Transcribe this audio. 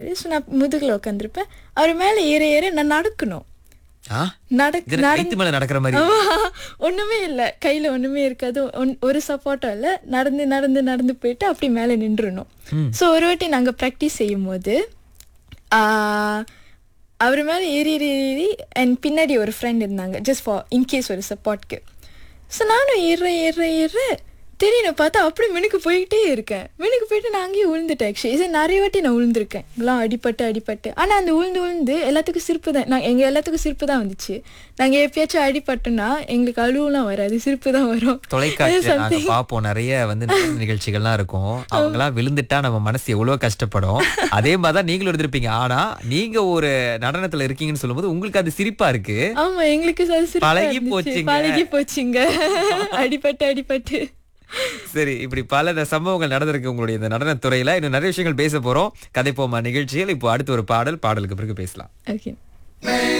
இருப்பாரு ஸோ நான் முதுகில் உட்காந்துருப்பேன் அவர் மேலே ஏற ஏற நான் நடக்கணும் ஆ? நடக் இது என்ன கைத்து மேல நடக்கிற மாதிரி ஆமா. ஒண்ணுமே இல்ல கையில ஒண்ணுமே இருக்காது ஒன்- ஒரு சப்போர்ட்டும் இல்ல நடந்து நடந்து நடந்து போயிட்டு அப்படி மேல நின்றுணும் சோ ஒரு வாட்டி நாங்க ப்ராக்டிஸ் செய்யும் போது ஆஹ், அவர் மேல ஏறி ஏறி ஏறி அண்ட் பின்னாடி ஒரு ஃப்ரெண்ட் இருந்தாங்க ஜஸ்ட் ஃபார் இன்கேஸ் ஒரு சப்போர்ட்க்கு ஸோ நானும் ஏறுறேன் ஏறுறேன் ஏறுறேன் திடீர்னு பார்த்தா அப்படி மினுக்கு போயிட்டே இருக்கேன் மினுக்கு போயிட்டு நான் அங்கேயே விழுந்துட்டேன் ஆக்சுவலி இது நிறைய வாட்டி நான் விழுந்திருக்கேன் எல்லாம் அடிபட்டு அடிபட்டு ஆனால் அந்த விழுந்து விழுந்து எல்லாத்துக்கும் சிரிப்பு தான் நான் எங்கள் எல்லாத்துக்கும் சிரிப்பு தான் வந்துச்சு நாங்கள் எப்பயாச்சும் அடிபட்டோன்னா எங்களுக்கு அழுவலாம் வராது சிரிப்பு தான் வரும் தொலைக்காட்சியில நாங்க பாப்போம் நிறைய வந்து நடன நிகழ்ச்சிகள்லாம் இருக்கும் அவங்க எல்லாம் விழுந்துட்டா நம்ம மனசு எவ்வளவு கஷ்டப்படும் அதே மாதிரிதான் நீங்களும் இருந்திருப்பீங்க ஆனா நீங்க ஒரு நடனத்துல இருக்கீங்கன்னு சொல்லும்போது உங்களுக்கு அது சிரிப்பா இருக்கு ஆமா எங்களுக்கு அது சிரிப்பா பழகி இருந்துச்சு. போச்சுங்க. பழகி போச்சுங்க அடிபட்டு அடிபட்டு சரி இப்படி பல ந- சம்பவங்கள் நடந்திருக்கு உங்களுடைய இந்த நடனத்துறையில இன்னும் நிறைய விஷயங்கள் பேச போறோம் கதைப்போமா நிகழ்ச்சியில் இப்போ அடுத்து ஒரு பாடல் பாடலுக்கு பிறகு பேசலாம் ஓகே